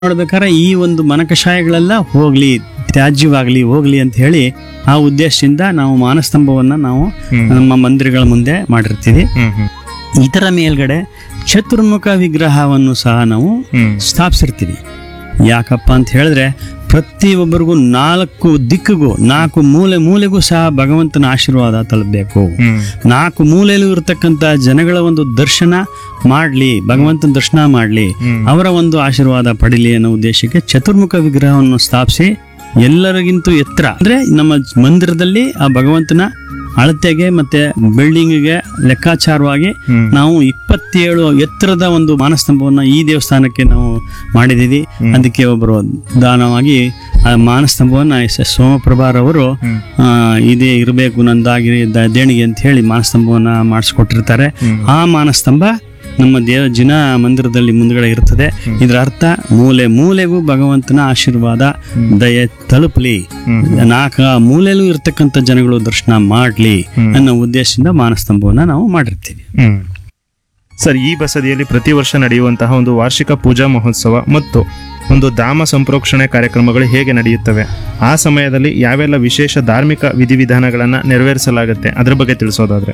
ನೋಡ್ಬೇಕಾದ್ರೆ ಈ ಒಂದು ಮನಕಷಾಯಗಳೆಲ್ಲ ಹೋಗ್ಲಿ ತ್ಯಾಜ್ಯವಾಗ್ಲಿ ಹೋಗ್ಲಿ ಅಂತ ಹೇಳಿ ಆ ಉದ್ದೇಶದಿಂದ ನಾವು ಮಾನಸ್ತಂಭವನ್ನ ನಾವು ಹ್ಮ್. ನಮ್ಮ ಮಂದಿರಗಳ ಮುಂದೆ ಮಾಡಿರ್ತೀವಿ ಹ್ಮ್ ಹ್ಮ್ ಇದರ ಮೇಲ್ಗಡೆ ಚತುರ್ಮುಖ ವಿಗ್ರಹವನ್ನು ಸಹ ನಾವು ಹ್ಮ್ ಸ್ಥಾಪಿಸಿರ್ತೀವಿ ಯಾಕಪ್ಪ ಅಂತ ಹೇಳಿದ್ರೆ ಪ್ರತಿಯೊಬ್ಬರಿಗೂ ನಾಲ್ಕು ದಿಕ್ಕಿಗೂ ನಾಲ್ಕು ಮೂಲೆ ಮೂಲೆಗೂ ಸಹ ಭಗವಂತನ ಆಶೀರ್ವಾದ ತಲುಪಬೇಕು ಹ್ಮ್ ನಾಲ್ಕು ಮೂಲೆಯಲ್ಲೂ ಇರತಕ್ಕಂಥ ಜನಗಳ ಒಂದು ದರ್ಶನ ಮಾಡಲಿ ಭಗವಂತನ ದರ್ಶನ ಮಾಡಲಿ ಹ್ಮ್. ಅವರ ಒಂದು ಆಶೀರ್ವಾದ ಪಡಿಲಿ ಅನ್ನೋ ಉದ್ದೇಶಕ್ಕೆ ಚತುರ್ಮುಖ ವಿಗ್ರಹವನ್ನು ಸ್ಥಾಪಿಸಿ ಎಲ್ಲರಿಗಿಂತ ಎತ್ತರ ಅಂದ್ರೆ ನಮ್ಮ ಮಂದಿರದಲ್ಲಿ ಆ ಭಗವಂತನ ಅಳತೆಗೆ ಮತ್ತೆ ಬಿಲ್ಡಿಂಗ್ಗೆ ಲೆಕ್ಕಾಚಾರವಾಗಿ ಹ್ಮ್. ನಾವು ಇಪ್ಪತ್ತೇಳು ಎತ್ತರದ ಒಂದು ಮಾನಸ್ತಂಭವನ್ನ ಈ ದೇವಸ್ಥಾನಕ್ಕೆ ನಾವು ಮಾಡಿದೀವಿ ಅದಕ್ಕೆ ಒಬ್ಬರು ದಾನವಾಗಿ ಆ ಮಾನಸ್ತಂಭವನ್ನ ಎಸ್ ಎಸ್ ಸೋಮಪ್ರಭಾರವರು ಹ್ಮ್. ಆ, ಇದೇ ಇರಬೇಕು ನಂದಾಗಿ ದ- ದೇಣಿಗೆ ಅಂತ ಹೇಳಿ ಮಾನಸ್ತಂಭವನ್ನ ಮಾಡಿಸ್ಕೊಟ್ಟಿರ್ತಾರೆ ಹ್ಮ್. ಆ ಮಾನಸ್ತಂಭ ನಮ್ಮ ದೇವ ಜಿನ ಮಂದಿರದಲ್ಲಿ ಮುಂದ್ಗಡೆ ಇರ್ತದೆ ಇದರ ಅರ್ಥ ಮೂಲೆ ಮೂಲೆಗೂ ಭಗವಂತನ ಆಶೀರ್ವಾದ ದಯೆ ತಲುಪಲಿ ಹ್ಮ್. ನಾಲ್ಕು ಮೂಲೆಯಲ್ಲೂ ಇರ್ತಕ್ಕಂಥ ಜನಗಳು ದರ್ಶನ ಮಾಡ್ಲಿ ಅನ್ನೋ ಉದ್ದೇಶದಿಂದ ಮಾನಸ್ತಂಭವನ್ನ ನಾವು ಮಾಡಿರ್ತೀವಿ ಹ್ಮ್. ಸರ್ ಈ ಬಸದಿಯಲ್ಲಿ ಪ್ರತಿ ವರ್ಷ ನಡೆಯುವಂತಹ ಒಂದು ವಾರ್ಷಿಕ ಪೂಜಾ ಮಹೋತ್ಸವ ಮತ್ತು ಒಂದು ಧಾಮ ಸಂಪ್ರೋಕ್ಷಣೆ ಕಾರ್ಯಕ್ರಮಗಳು ಹೇಗೆ ನಡೆಯುತ್ತವೆ ಆ ಸಮಯದಲ್ಲಿ ಯಾವೆಲ್ಲ ವಿಶೇಷ ಧಾರ್ಮಿಕ ವಿಧಿವಿಧಾನಗಳನ್ನು ನೆರವೇರಿಸಲಾಗುತ್ತೆ ಅದ್ರ ಬಗ್ಗೆ ತಿಳಿಸೋದಾದ್ರೆ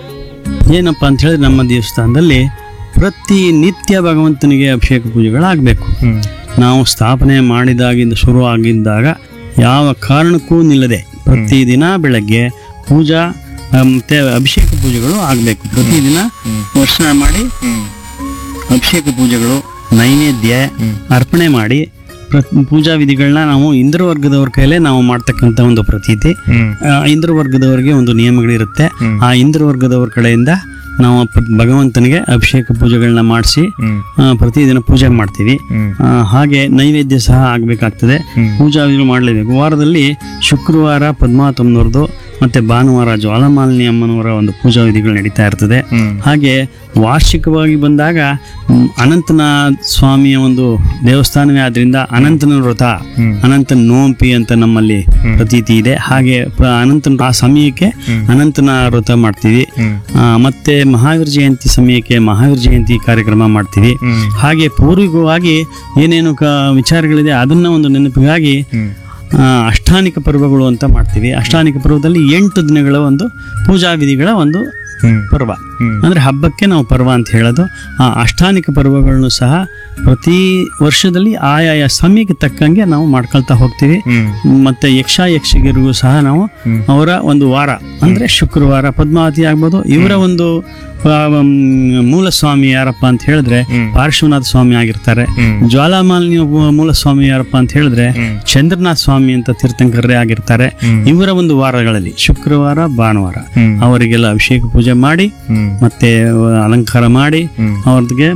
ಏನಪ್ಪ ಅಂತ ಹೇಳಿದ್ರೆ ನಮ್ಮ ದೇವಸ್ಥಾನದಲ್ಲಿ ಪ್ರತಿ ನಿತ್ಯ ಭಗವಂತನಿಗೆ ಅಭಿಷೇಕ ಪೂಜೆಗಳಾಗಬೇಕು ಹ್ಮ್ ನಾವು ಸ್ಥಾಪನೆ ಮಾಡಿದಾಗಿಂದ ಶುರು ಆಗಿದ್ದಾಗ ಯಾವ ಕಾರಣಕ್ಕೂ ನಿಲ್ಲದೆ ಪ್ರತಿದಿನ ಬೆಳಗ್ಗೆ ಪೂಜಾ ಆ, ಮತ್ತೆ ಅಭಿಷೇಕ ಪೂಜೆಗಳು ಆಗಬೇಕು ಪ್ರತಿದಿನ ವರ್ಷ ಮಾಡಿ ಹ್ಮ್ ಅಭಿಷೇಕ ಪೂಜೆಗಳು ನೈವೇದ್ಯ ಅರ್ಪಣೆ ಮಾಡಿ ಪ್ರ- ಪೂಜಾ ವಿಧಿಗಳನ್ನ ನಾವು ಇಂದ್ರ ವರ್ಗದವ್ರ ಕೈಲೇ ನಾವು ಮಾಡ್ತಕ್ಕಂಥ ಒಂದು ಪ್ರತೀತಿ ಹ್ಮ್ ಆ, ಇಂದ್ರ ವರ್ಗದವರಿಗೆ ಒಂದು ನಿಯಮಗಳಿರುತ್ತೆ ಹ್ಮ್. ಆ ಇಂದ್ರ ವರ್ಗದವ್ರ ಕಡೆಯಿಂದ ನಾವು ಪ- ಭಗವಂತನಿಗೆ ಅಭಿಷೇಕ ಪೂಜೆಗಳನ್ನ ಮಾಡಿಸಿ ಹ್ಮ್ ಪ್ರತಿದಿನ ಪೂಜೆ ಮಾಡ್ತೀವಿ ಹ್ಮ್ ಆ, ಹಾಗೆ ನೈವೇದ್ಯ ಸಹ ಆಗಬೇಕಾಗ್ತದೆ ಹ್ಮ್. ಪೂಜಾ ವಿಧಿಗಳು ಮಾಡಲೇಬೇಕು ವಾರದಲ್ಲಿ ಶುಕ್ರವಾರ ಪದ್ಮಾವತಮ್ಮನವ್ರದ್ದು ಮತ್ತೆ ಭಾನುವಾರ ಜ್ವಾಲಮಾಲಿನಿ ಅಮ್ಮನವರ ಒಂದು ಪೂಜಾ ವಿಧಿಗಳು ನಡೀತಾ ಇರ್ತದೆ ಹ್ಮ್ ಹಾಗೆ ವಾರ್ಷಿಕವಾಗಿ ಬಂದಾಗ ಮ್, ಅನಂತನಾಥ ಸ್ವಾಮಿಯ ಒಂದು ದೇವಸ್ಥಾನವೇ ಆದ್ರಿಂದ ಅನಂತನ ವ್ರತ ಹ್ಮ್. ಅನಂತನ ನೋಂಪಿ ಅಂತ ನಮ್ಮಲ್ಲಿ ಪ್ರತೀತಿ ಇದೆ ಹಾಗೆ ಪ್ರ- ಅನಂತನ ಆ ಸಮಯಕ್ಕೆ ಅನಂತನ ವ್ರತ ಮಾಡ್ತೀವಿ ಹ್ಮ್ ಆ, ಮತ್ತೆ ಮಹಾವೀರ ಜಯಂತಿ ಸಮಯಕ್ಕೆ ಮಹಾವೀರ ಜಯಂತಿ ಕಾರ್ಯಕ್ರಮ ಮಾಡ್ತೀವಿ ಹ್ಮ್ ಹಾಗೆ ಪೂರ್ವಿಕವಾಗಿ ಏನೇನು ಕ ವಿಚಾರಗಳಿದೆ ಅದನ್ನ ಒಂದು ನೆನಪಿಗಾಗಿ ಹ್ಮ್ ಆ, ಅಷ್ಟಾನಿಕ ಪರ್ವಗಳು ಅಂತ ಮಾಡ್ತೀವಿ ಅಷ್ಟಾನಿಕ ಪರ್ವದಲ್ಲಿ ಎಂಟು ದಿನಗಳ ಒಂದು ಪೂಜಾ ವಿಧಿಗಳ ಒಂದು ಹ್ಮ್ ಪರ್ವ ಹ್ಮ್. ಅಂದ್ರೆ ಹಬ್ಬಕ್ಕೆ ನಾವು ಪರ್ವ ಅಂತ ಹೇಳೋದು ಆ ಅಷ್ಟಾನಿಕ ಪರ್ವಗಳನ್ನು ಸಹ ಪ್ರತಿ ವರ್ಷದಲ್ಲಿ ಆಯಾಯ ಸಮಯಕ್ಕೆ ತಕ್ಕಂಗೆ ನಾವು ಮಾಡ್ಕೊಳ್ತಾ ಹೋಗ್ತೀವಿ ಹ್ಮ್ ಮತ್ತೆ ಯಕ್ಷ ಯಕ್ಷಿಗರಿಗೂ ಸಹ ನಾವು ಹ್ಮ್. ಅವರ ಒಂದು ವಾರ ಅಂದ್ರೆ ಶುಕ್ರವಾರ ಪದ್ಮಾವತಿ ಆಗ್ಬೋದು ಇವರ ಒಂದು ಆ, ಮ್, ಮೂಲ ಸ್ವಾಮಿ ಯಾರಪ್ಪ ಅಂತ ಹೇಳಿದ್ರೆ ಹ್ಮ್. ಪಾರ್ಶ್ವನಾಥ ಸ್ವಾಮಿ ಆಗಿರ್ತಾರೆ ಹ್ಮ್. ಜ್ವಾಲಾಮಾಲಿನಿ ಒಬ್ಬ ಮೂಲ ಸ್ವಾಮಿ ಯಾರಪ್ಪ ಅಂತ ಹೇಳಿದ್ರೆ ಹ್ಮ್. ಚಂದ್ರನಾಥ ಸ್ವಾಮಿ ಅಂತ ತೀರ್ಥಂಕರರೇ ಆಗಿರ್ತಾರೆ ಹ್ಮ್. ಇವರ ಒಂದು ವಾರಗಳಲ್ಲಿ ಶುಕ್ರವಾರ ಭಾನುವಾರ ಹ್ಮ್. ಅವರಿಗೆಲ್ಲ ಅಭಿಷೇಕ ಪೂಜೆ ಮಾಡಿ ಹ್ಮ್ ಮತ್ತೆ ಅಲಂಕಾರ ಮಾಡಿ ಹ್ಮ್. ಅವ್ರಿಗೆ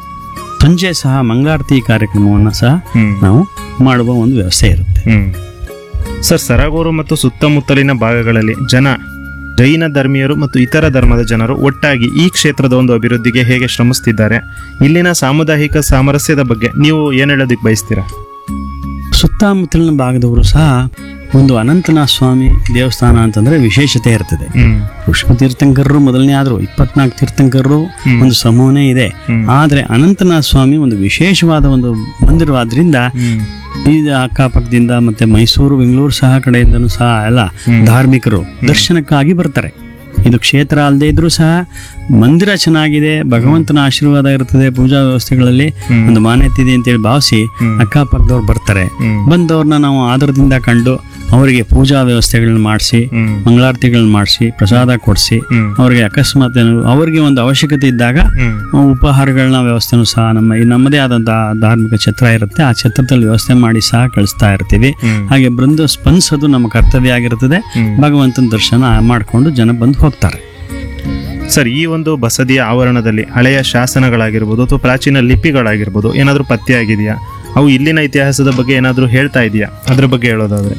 ಸಂಜೆ ಸಹ ಮಂಗಾರತಿ ಕಾರ್ಯಕ್ರಮವನ್ನು ಸಹ ಹ್ಮ್ ನಾವು ಮಾಡುವ ಒಂದು ವ್ಯವಸ್ಥೆ ಇರುತ್ತೆ ಹ್ಮ್ ಸರ್ ಸರಗೂರು ಮತ್ತು ಸುತ್ತಮುತ್ತಲಿನ ಭಾಗಗಳಲ್ಲಿ ಜನ ಜೈನ ಧರ್ಮೀಯರು ಮತ್ತು ಇತರ ಧರ್ಮದ ಜನರು ಒಟ್ಟಾಗಿ ಈ ಕ್ಷೇತ್ರದ ಒಂದು ಅಭಿವೃದ್ಧಿಗೆ ಹೇಗೆ ಶ್ರಮಿಸ್ತಿದ್ದಾರೆ ಇಲ್ಲಿನ ಸಾಮುದಾಯಿಕ ಸಾಮರಸ್ಯದ ಬಗ್ಗೆ ನೀವು ಏನ್ ಹೇಳೋದಕ್ಕೆ ಬಯಸ್ತೀರಾ ಸುತ್ತಮುತ್ತಲಿನ ಭಾಗದವರು ಸಹ ಒಂದು ಅನಂತನಾಥ ಸ್ವಾಮಿ ದೇವಸ್ಥಾನ ಅಂತಂದ್ರೆ ವಿಶೇಷತೆ ಇರ್ತದೆ ಹ್ಮ್ ಪುಷ್ಪ ತೀರ್ಥಂಕರರು ಮೊದಲನೇ ಆದ್ರು ಇಪ್ಪತ್ನಾಲ್ಕು ತೀರ್ಥಂಕರರು ಹ್ಮ್. ಒಂದು ಸಮೂಹನೇ ಇದೆ ಹ್ಮ್. ಆದ್ರೆ ಅನಂತನಾಥ ಸ್ವಾಮಿ ಒಂದು ವಿಶೇಷವಾದ ಒಂದು ಮಂದಿರವಾದ್ರಿಂದ ಹ್ಮ್ ಈ ಅಕ್ಕಪಕ್ಕದಿಂದ ಮತ್ತೆ ಮೈಸೂರು ಬೆಂಗಳೂರು ಸಹ ಕಡೆಯಿಂದನೂ ಸಹ ಎಲ್ಲ ಧಾರ್ಮಿಕರು ದರ್ಶನಕ್ಕಾಗಿ ಬರ್ತಾರೆ ಇದು ಕ್ಷೇತ್ರ ಅಲ್ಲದೆ ಇದ್ರೂ ಸಹ ಮಂದಿರ ಚೆನ್ನಾಗಿದೆ ಭಗವಂತನ ಆಶೀರ್ವಾದ ಇರ್ತದೆ ಪೂಜಾ ವ್ಯವಸ್ಥೆಗಳಲ್ಲಿ ಒಂದು ಮಾನ್ಯತೆ ಇದೆ ಅಂತೇಳಿ ಭಾವಿಸಿ ಅಕ್ಕಪಕ್ಕದವ್ರು ಬರ್ತಾರೆ ಹ್ಮ್. ಬಂದವ್ರನ್ನ ನಾವು ಆದರದಿಂದ ಕಂಡು ಅವರಿಗೆ ಪೂಜಾ ವ್ಯವಸ್ಥೆಗಳನ್ನ ಮಾಡಿಸಿ ಹ್ಮ್ ಮಂಗಳಾರತಿಗಳನ್ನ ಮಾಡಿಸಿ ಪ್ರಸಾದ ಕೊಡಿಸಿ ಹ್ಮ್. ಅವರಿಗೆ ಅಕಸ್ಮಾತ್ ಏನಾದ್ರು ಅವರಿಗೆ ಒಂದು ಅವಶ್ಯಕತೆ ಇದ್ದಾಗ ಹ್ಮ್ ಉಪಹಾರಗಳನ್ನ ವ್ಯವಸ್ಥೆನೂ ಸಹ ನಮ್ಮ ಈ ನಮ್ಮದೇ ಆದಂತಹ ಧಾರ್ಮಿಕ ಛತ್ರ ಇರುತ್ತೆ ಆ ಛತ್ರದಲ್ಲಿ ವ್ಯವಸ್ಥೆ ಮಾಡಿ ಸಹ ಕಳಿಸ್ತಾ ಇರ್ತೀವಿ ಹ್ಮ್. ಹಾಗೆ ಬೃಂದ ಸ್ಪಂದಿಸೋದು ನಮ್ಮ ಕರ್ತವ್ಯ ಆಗಿರುತ್ತದೆ ಹ್ಮ್. ಭಗವಂತನ ದರ್ಶನ ಮಾಡಿಕೊಂಡು ಜನ ಬಂದು ಹೋಗ್ತಾರೆ ಸರ್ ಈ ಒಂದು ಬಸದಿಯ ಆವರಣದಲ್ಲಿ ಹಳೆಯ ಶಾಸನಗಳಾಗಿರ್ಬೋದು ಅಥವಾ ಪ್ರಾಚೀನ ಲಿಪಿಗಳಾಗಿರ್ಬೋದು ಏನಾದರೂ ಪತ್ತೆ ಆಗಿದೆಯಾ ಅವು ಇಲ್ಲಿನ ಇತಿಹಾಸದ ಬಗ್ಗೆ ಏನಾದರೂ ಹೇಳ್ತಾ ಇದೆಯಾ ಅದ್ರ ಬಗ್ಗೆ ಹೇಳೋದಾದ್ರೆ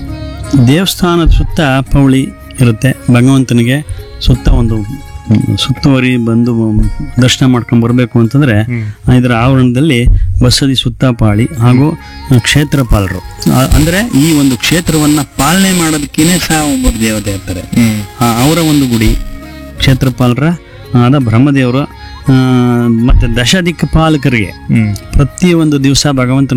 ದೇವಸ್ಥಾನದ ಸುತ್ತ ಪೌಳಿ ಇರುತ್ತೆ ಭಗವಂತನಿಗೆ ಸುತ್ತ ಒಂದು ಹ್ಮ್, ಸುತ್ತುವರಿ ಬಂದು ದರ್ಶನ ಮಾಡ್ಕೊಂಡು ಬರಬೇಕು ಅಂತಂದ್ರೆ ಹ್ಮ್. ಇದರ ಆವರಣದಲ್ಲಿ ಬಸದಿ ಸುತ್ತ ಪಾಳಿ ಹಾಗೂ ಕ್ಷೇತ್ರಪಾಲರು ಆ- ಅಂದ್ರೆ ಈ ಒಂದು ಕ್ಷೇತ್ರವನ್ನ ಪಾಲನೆ ಮಾಡೋದಕ್ಕೇನೆ ಸಹ ಒಬ್ಬರು ದೇವತೆ ಇರ್ತಾರೆ ಹ್ಮ್ ಆ, ಅವರ ಒಂದು ಗುಡಿ ಕ್ಷೇತ್ರಪಾಲರ ಆದ ಬ್ರಹ್ಮದೇವರು ಆ, ಮತ್ತೆ ದಶ ದಿಕ್ಪಾಲಕರಿಗೆ ಹ್ಮ್ ಪ್ರತಿಯೊಂದು ದಿವಸ ಭಗವಂತ